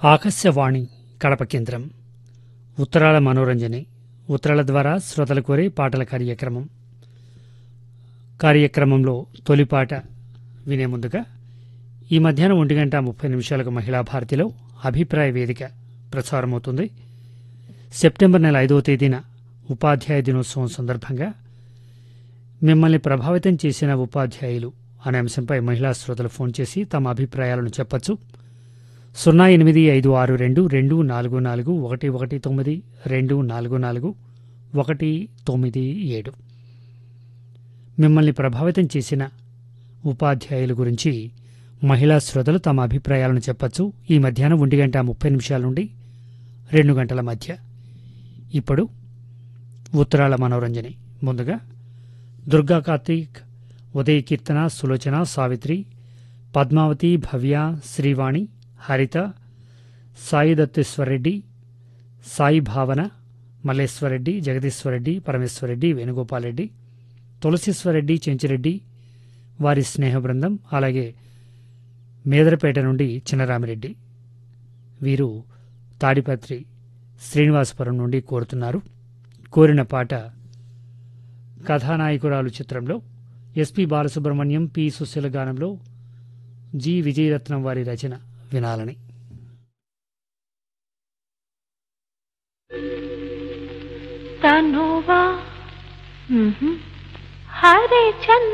ఆకాశవాణి కడప కేంద్రం ఉత్తరాల మనోరంజని ఉత్తరాల ద్వారా శ్రోతల కోరే పాటల కార్యక్రమం కార్యక్రమంలో తొలి పాట వినే ముందుగా ఈ మధ్యాహ్నం ఒంటి గంట ముప్పై నిమిషాలకు మహిళా భారతిలో అభిప్రాయ వేదిక ప్రసారమవుతుంది సెప్టెంబర్ నెల ఐదవ తేదీన ఉపాధ్యాయ దినోత్సవం సందర్భంగా మిమ్మల్ని ప్రభావితం చేసిన ఉపాధ్యాయులు అనే అంశంపై మహిళా శ్రోతలు ఫోన్ చేసి తమ అభిప్రాయాలను చెప్పచ్చు సున్నా ఎనిమిది ఐదు ఆరు రెండు రెండు నాలుగు నాలుగు ఒకటి ఒకటి తొమ్మిది రెండు నాలుగు నాలుగు ఒకటి తొమ్మిది ఏడు మిమ్మల్ని ప్రభావితం చేసిన ఉపాధ్యాయుల గురించి మహిళా శ్రోతలు తమ అభిప్రాయాలను చెప్పచ్చు ఈ మధ్యాహ్నం ఒంటి గంట ముప్పై నిమిషాల నుండి రెండు గంటల మధ్య ఇప్పుడు ఉత్తరాల మనోరంజని ముందుగా దుర్గా కార్తీక్ ఉదయ కీర్తన సులోచన సావిత్రి పద్మావతి భవ్య శ్రీవాణి హరిత సాయి దత్తేశ్వరరెడ్డి సాయి భావన మల్లేశ్వరరెడ్డి జగదీశ్వరరెడ్డి పరమేశ్వరరెడ్డి వేణుగోపాలరెడ్డి తులసీశ్వరరెడ్డి చెంచిరెడ్డి వారి స్నేహ బృందం అలాగే మేదరపేట నుండి చిన్నరామిరెడ్డి వీరు తాడిపత్రి శ్రీనివాసపురం నుండి కోరుతున్నారు కోరిన పాట కథానాయకురాలు చిత్రంలో ఎస్పి బాలసుబ్రహ్మణ్యం పి సుశీల గానంలో జి విజయరత్నం వారి రచన వినాలని తనువా హరే చంద్ర